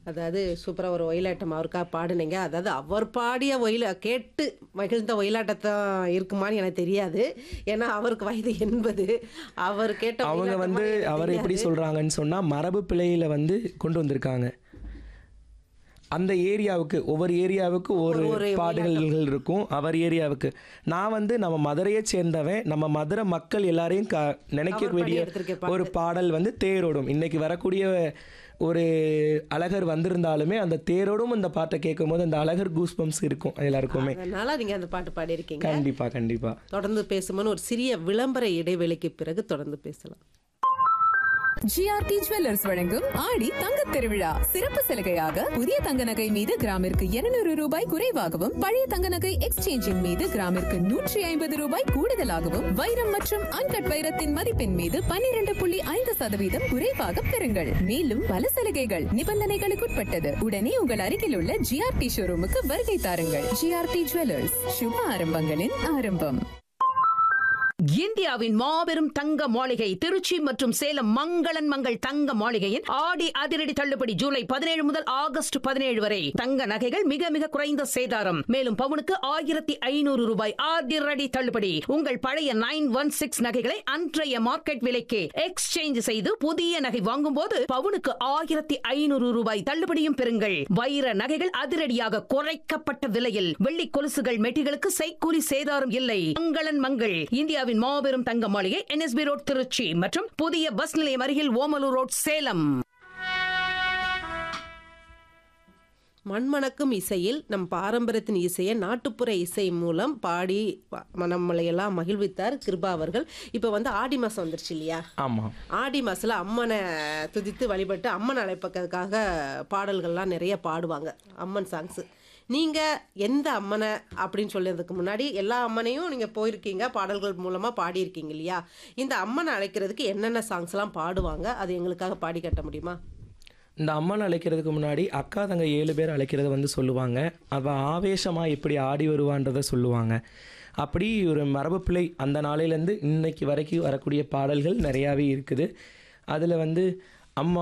அதாவது சூப்பராக ஒரு ஒயிலாட்டம் அவருக்காக பாடுனீங்க அதாவது அவர் பாடிய ஒயில கேட்டு மகிழ்ந்த ஒயிலாட்டத்தை இருக்குமான்னு எனக்கு தெரியாது ஏன்னா அவருக்கு வயது எண்பது அவர் கேட்ட அவங்க ஒயிலாட்டமா வந்து எனக்கு அவர் எப்படி தெரியாது. சொல்றாங்கன்னு சொன்னா மரபு பிழையில வந்து கொண்டு வந்திருக்காங்க அந்த ஏரியாவுக்கு ஒவ்வொரு ஏரியாவுக்கு ஒரு ஒரு பாடல்கள் இருக்கும் அவர் ஏரியாவுக்கு நான் வந்து நம்ம மதுரையை சேர்ந்தவன் நம்ம மதுரை மக்கள் எல்லாரையும் க நினைக்கக்கூடிய எடுத்திருக்க ஒரு பாடல் வந்து தேரோடும் இன்னைக்கு வரக்கூடிய ஒரு அழகர் வந்திருந்தாலுமே அந்த தேரோடும் அந்த பாட்டை கேட்கும்போது அந்த அழகர் கூஸ்பம்ஸ் இருக்கும் எல்லாருக்குமே அதனால நீங்க அந்த பாட்டு பாடியிருக்கீங்க கண்டிப்பா கண்டிப்பா தொடர்ந்து பேசும்போது ஒரு சிறிய விளம்பர இடைவெளிக்கு பிறகு தொடர்ந்து பேசலாம் ஜிஆர்டி ஜுவல்லர்ஸ் வழங்கும் ஆடி தங்கத் திருவிழா சிறப்பு சலுகையாக புதிய தங்க நகை மீது கிராமிற்கு 200 ரூபாய் குறைவாகவும் பழைய தங்க நகை எக்ஸ்சேஞ்சின் மீது கிராமிற்கு நூற்றி ஐம்பது ரூபாய் கூடுதலாகவும் வைரம் மற்றும் அன்கட் வைரத்தின் மதிப்பின் மீது 12.5% புள்ளி ஐந்து சதவீதம் குறைவாக பெறுங்கள் மேலும் பல சலுகைகள் நிபந்தனைகளுக்குட்பட்டது உடனே உங்கள் அருகில் உள்ள ஜிஆர்டி ஷோரூமுக்கு வருகை தாருங்கள் ஜிஆர்டி ஜுவல்லர்ஸ் சுப ஆரம்பங்களின் ஆரம்பம் இந்தியாவின் மாபெரும் தங்க மாளிகை திருச்சி மற்றும் சேலம் மங்களன் மங்கள் தங்க மாளிகையின் ஆடி அதிரடி தள்ளுபடி ஜூலை பதினேழு முதல் ஆகஸ்ட் பதினேழு வரை தங்க நகைகள் மிக மிக குறைந்த சேதாரம் மேலும் பவுனுக்கு ஆயிரத்தி ஐநூறு ரூபாய் அதிரடி தள்ளுபடி உங்கள் பழைய நைன் ஒன் சிக்ஸ் நகைகளை அன்றைய மார்க்கெட் விலைக்கு எக்ஸ்சேஞ்ச் செய்து புதிய நகை வாங்கும் போது பவுனுக்கு ஆயிரத்தி ஐநூறு ரூபாய் தள்ளுபடியும் பெறுங்கள் வைர நகைகள் அதிரடியாக குறைக்கப்பட்ட விலையில் வெள்ளி கொலுசுகள் மெட்டிகளுக்கு செய்கூலி சேதாரம் இல்லை மங்களன் மங்கள் இந்தியாவின் மாபெரும் தங்க மாளிகை என்எஸ்பி ரோட் திருச்சி மற்றும் புதிய பஸ் நிலையம் அருகில் ஓமலூர் ரோட் சேலம் மண்மணக்கும் இசையில் நம் பாரம்பரியத்தின் இசையை நாட்டுப்புற இசை மூலம் பாடி வ- நம்மளை எல்லாம் மகிழ்வித்தார் கிருபா அவர்கள் இப்போ வந்து ஆடி மாதம் வந்துருச்சு இல்லையா ஆமா ஆடி மாதத்தில் அம்மனை துதித்து வழிபட்டு அம்மன் அழைப்பதற்காக பாடல்கள்லாம் நிறைய பாடுவாங்க அம்மன் சாங்ஸு நீங்கள் எந்த அம்மனை அப்படின்னு சொல்றதுக்கு முன்னாடி எல்லா அம்மனையும் நீங்கள் போயிருக்கீங்க பாடல்கள் மூலமாக பாடியிருக்கீங்க இல்லையா இந்த அம்மனை அழைக்கிறதுக்கு என்னென்ன சாங்ஸ்லாம் பாடுவாங்க அது எங்களுக்காக பாடி கட்ட முடியுமா இந்த அம்மன் அழைக்கிறதுக்கு முன்னாடி அக்கா தங்க ஏழு பேர் அழைக்கிறத வந்து சொல்லுவாங்க அவள் ஆவேசமாக எப்படி ஆடி வருவான்றதை சொல்லுவாங்க அப்படி ஒரு மரபு பிழை அந்த நாளையிலேருந்து இன்னைக்கு வரைக்கும் வரக்கூடிய பாடல்கள் நிறையாவே இருக்குது அதில் வந்து அம்மா